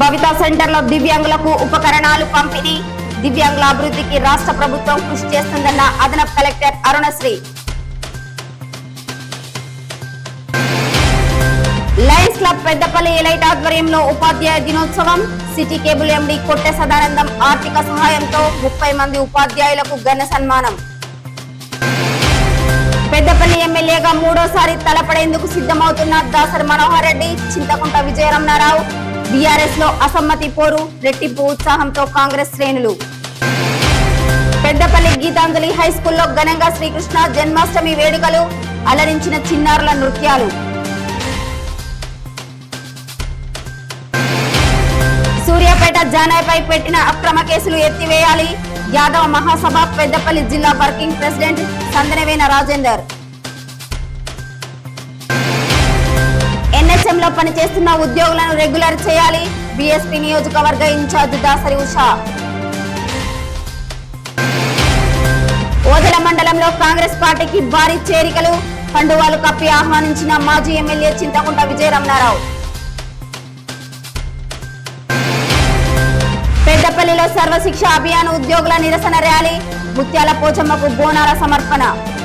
భవిత సెంటర్లో దివ్యాంగులకు ఉపకరణాలు పంపిణీ దివ్యాంగుల అభివృద్ధికి రాష్ట్ర ప్రభుత్వం కృషి చేస్తుందన్న అదనపు collector Arunasri Lions Club Peddapalli elite ఆధ్వర్యంలో ఉపాధ్యాయ దినోత్సవం city cable MD Kotte Sadanandam ఆర్థిక సహాయంతో ముప్పై మంది ఉపాధ్యాయులకు ఘన సన్మానం పెద్దపల్లి ఎమ్మెల్యేగా మూడోసారి తలపడేందుకు సిద్ధమవుతున్న దాసరి మనోహర్ రెడ్డి చింతకుంట విజయరమణారావు బీఆర్ఎస్ లో అసమ్మతి పోరు రెట్టింపు ఉత్సాహంతో కాంగ్రెస్ శ్రేణులు పెద్దపల్లి గీతాంజలి హై స్కూల్లో ఘనంగా శ్రీకృష్ణ జన్మాష్టమి వేడుకలు అలరించిన చిన్నారుల నృత్యాలు సూర్యాపేట జానాయ్పై పెట్టిన అక్రమ కేసులు ఎత్తివేయాలి యాదవ మహాసభ పెద్దపల్లి జిల్లా working president Sandanaveni Rajender NHM లో పనిచేస్తున్న ఉద్యోగులను రెగ్యులర్ చేయాలి బీఎస్పీ నియోజకవర్గ ఇన్ఛార్జ్ దాసరి ఉషా ఓదెల మండలంలో కాంగ్రెస్ పార్టీకి భారీ చేరికలు కండువాలు కప్పి ఆహ్వానించిన మాజీ ఎమ్మెల్యే చింతకుంట విజయరమణారావు పెద్దపల్లిలో సర్వశిక్ష అభియాన్ ఉద్యోగుల నిరసన ర్యాలీ ముత్యాల పోచమ్మకు బోనాల సమర్పణ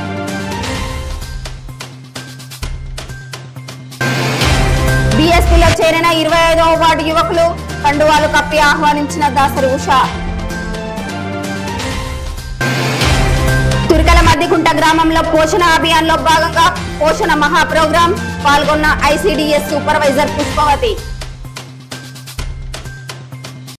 బీఎస్పీలో చేరిన ఇరవై ఐదవ వార్డు యువకులు కండువాలు కప్పి ఆహ్వానించిన దాసరి ఉష తురికల మద్దికుంట గ్రామంలో పోషణ అభియాన్ లో భాగంగా పోషణ మహా ప్రోగ్రాం పాల్గొన్న ఐసిడిఎస్ సూపర్వైజర్ పుష్పవతి